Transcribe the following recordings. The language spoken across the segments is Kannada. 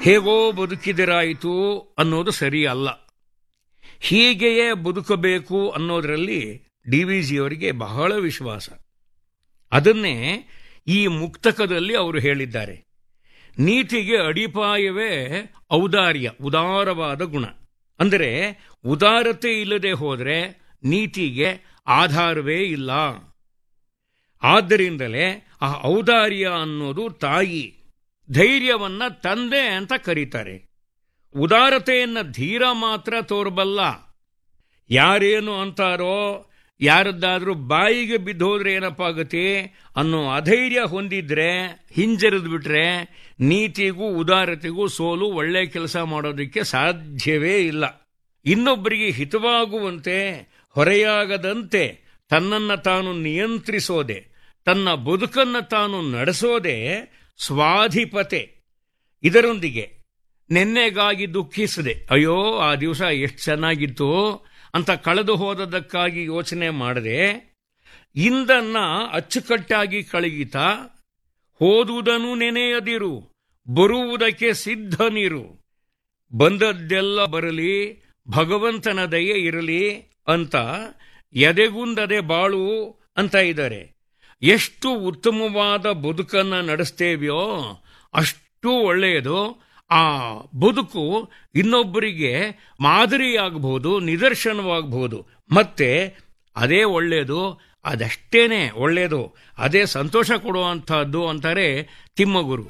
ಹೇಗೋ ಬದುಕಿದರಾಯಿತು ಅನ್ನೋದು ಸರಿ ಅಲ್ಲ ಹೀಗೆಯೇ ಬದುಕಬೇಕು ಅನ್ನೋದರಲ್ಲಿ ಡಿ ವಿ ಜಿಯವರಿಗೆ ಬಹಳ ವಿಶ್ವಾಸ ಅದನ್ನೇ ಈ ಮುಕ್ತಕದಲ್ಲಿ ಅವರು ಹೇಳಿದ್ದಾರೆ ನೀತಿಗೆ ಅಡಿಪಾಯವೇ ಔದಾರ್ಯ ಉದಾರವಾದ ಗುಣ ಅಂದರೆ ಉದಾರತೆ ಇಲ್ಲದೆ ಹೋದರೆ ನೀತಿಗೆ ಆಧಾರವೇ ಇಲ್ಲ ಆದ್ದರಿಂದಲೇ ಆ ಔದಾರ್ಯ ಅನ್ನೋದು ತಾಯಿ ಧೈರ್ಯವನ್ನ ತಂದೆ ಅಂತ ಕರೀತಾರೆ ಉದಾರತೆಯನ್ನ ಧೀರ ಮಾತ್ರ ತೋರಬಲ್ಲ ಯಾರೇನು ಅಂತಾರೋ ಯಾರದ್ದಾದ್ರೂ ಬಾಯಿಗೆ ಬಿದ್ದೋದ್ರೆ ಏನಪ್ಪ ಆಗತ್ತೆ ಅನ್ನೋ ಅಧೈರ್ಯ ಹೊಂದಿದ್ರೆ ಹಿಂಜರಿದು ಬಿಟ್ರೆ ನೀತಿಗೂ ಉದಾರತೆಗೂ ಸೋಲು ಒಳ್ಳೆ ಕೆಲಸ ಮಾಡೋದಕ್ಕೆ ಸಾಧ್ಯವೇ ಇಲ್ಲ ಇನ್ನೊಬ್ಬರಿಗೆ ಹಿತವಾಗುವಂತೆ ಹೊರೆಯಾಗದಂತೆ ತನ್ನನ್ನು ತಾನು ನಿಯಂತ್ರಿಸೋದೆ ತನ್ನ ಬದುಕನ್ನು ತಾನು ನಡೆಸೋದೆ ಸ್ವಾಧಿಪತೆ ಇದರೊಂದಿಗೆ ನೆನ್ನೆಗಾಗಿ ದುಃಖಿಸದೆ ಅಯ್ಯೋ ಆ ದಿವಸ ಎಷ್ಟು ಚೆನ್ನಾಗಿತ್ತು ಅಂತ ಕಳೆದು ಹೋದದಕ್ಕಾಗಿ ಯೋಚನೆ ಮಾಡದೆ ಇಂದನ್ನ ಅಚ್ಚುಕಟ್ಟಾಗಿ ಕಳಗಿತ ಹೋದುದನ್ನು ನೆನೆಯದಿರು ಬರುವುದಕ್ಕೆ ಸಿದ್ಧ ನೀರು ಬಂದದ್ದೆಲ್ಲ ಬರಲಿ ಭಗವಂತನ ದಯೆ ಇರಲಿ ಅಂತ ಎದೆಗುಂದದೆ ಬಾಳು ಅಂತ ಇದ್ದಾರೆ ಎಷ್ಟು ಉತ್ತಮವಾದ ಬದುಕನ್ನ ನಡೆಸ್ತೇವೆಯೋ ಅಷ್ಟು ಒಳ್ಳೆಯದು ಆ ಬದುಕು ಇನ್ನೊಬ್ಬರಿಗೆ ಮಾದರಿಯಾಗಬಹುದು ನಿದರ್ಶನವಾಗಬಹುದು ಮತ್ತೆ ಅದೇ ಒಳ್ಳೆಯದು ಅದಷ್ಟೇನೆ ಒಳ್ಳೆಯದು ಅದೇ ಸಂತೋಷ ಕೊಡುವಂತಹದ್ದು ಅಂತಾರೆ ತಿಮ್ಮಗುರು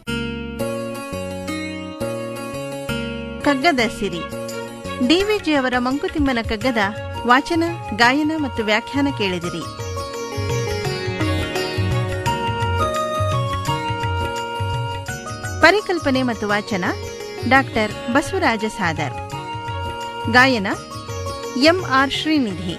ಕಗ್ಗದ ಸಿರಿ ಡಿವಿಜಿ ಅವರ ಮಂಕುತಿಮ್ಮನ ಕಗ್ಗದ ವಾಚನ ಗಾಯನ ಮತ್ತು ವ್ಯಾಖ್ಯಾನ ಕೇಳಿದಿರಿ ಪರಿಕಲ್ಪನೆ ಮತ್ತು ವಾಚನ ಡಾಕ್ಟರ್ ಬಸವರಾಜ ಸಾದರ್ ಗಾಯನ ಎಂಆರ್ ಶ್ರೀನಿಧಿ